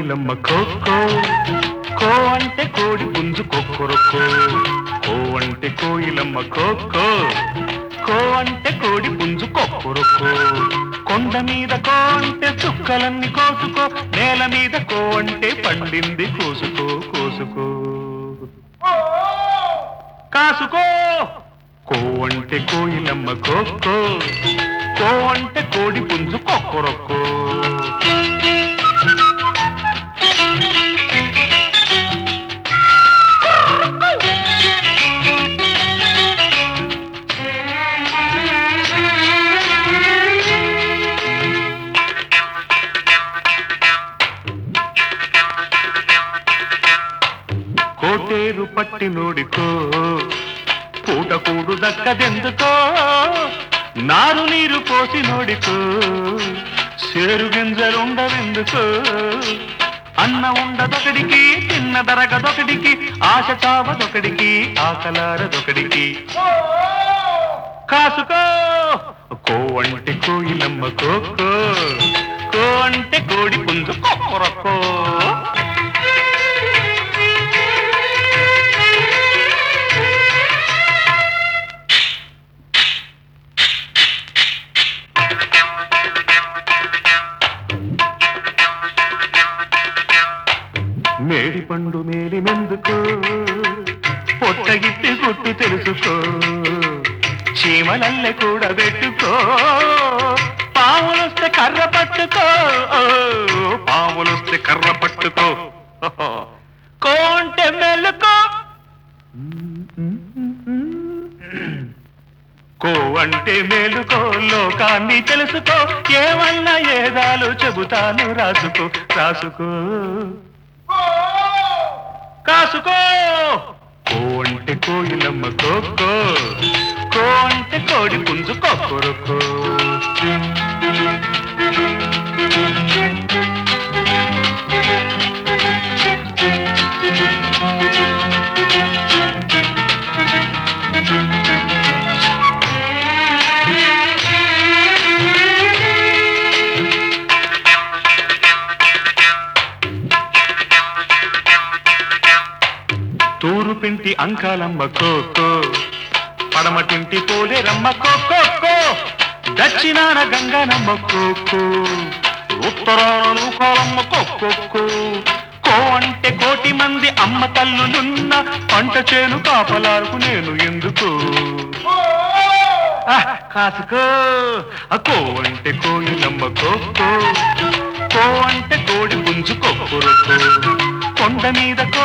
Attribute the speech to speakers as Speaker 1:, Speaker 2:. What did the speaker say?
Speaker 1: కోయిలమ్మ కోకో కో అంటే కోడి పుంజు కొక్కరొక్కో కో అంటే కోయిలమ్మ కోకో కో అంటే కోడి పుంజు కొక్కరొక్కో కొండ మీద కో అంటే చుక్కలన్నీ కోసుకో నేల మీద కో అంటే పండింది కోసుకో కోసుకో కాసుకో కో అంటే కోయిలమ్మ కోకో కో అంటే కోడి పుంజు కొక్కరొక్కో కోటేరు పట్టి నోడికో పూటకూడు దక్కదెందుకో నారు నీరు పోసి నోడికో సేరు గింజలుండవెందుకో అన్న ఉండదొకడికి తిన్న దరగదొకడికి ఆశ చావదొకడికి ఆకలారదొకడికి కాసుకో కో అంటే కోయిలమ్మ కోకో కో అంటే కోడి పుంజు కొక్కరొక్కో మేడి పండు మేలి మెందుకు పొట్టగిట్టి గుట్టు తెలుసుకో చీమలల్లె కూడా పెట్టుకో పాములొస్తే కర్ర పట్టుకో పాములొస్తే కర్ర పట్టుకో కోంటే మెల్లుకో కో అంటే మేలుకో లోకాన్ని తెలుసుకో ఏమన్నా ఏదాలు చెబుతాను రాసుకో రాసుకో కాసుకో కో అంటే కోయిలమ్మ కోకో కో అంటే కోడి పుంజు కొక్కరొక్కో తూరు పింటి అంకాలమ్మ కోకో పడమటింటి పోలే రమ్మ కోకో దక్షిణాన గంగనమ్మ కోకో ఉత్తరాన నూకాలమ్మ కోకో కో అంటే కోటి మంది అమ్మ తల్లులున్న పంట చేను కాపలారుకు నేను ఎందుకు ఆహ్, కాసుకో ఆ కో అంటే కోయిలమ్మ కోకో కో అంటే కోడి పుంజు కొక్కురుకో కొండ మీద కో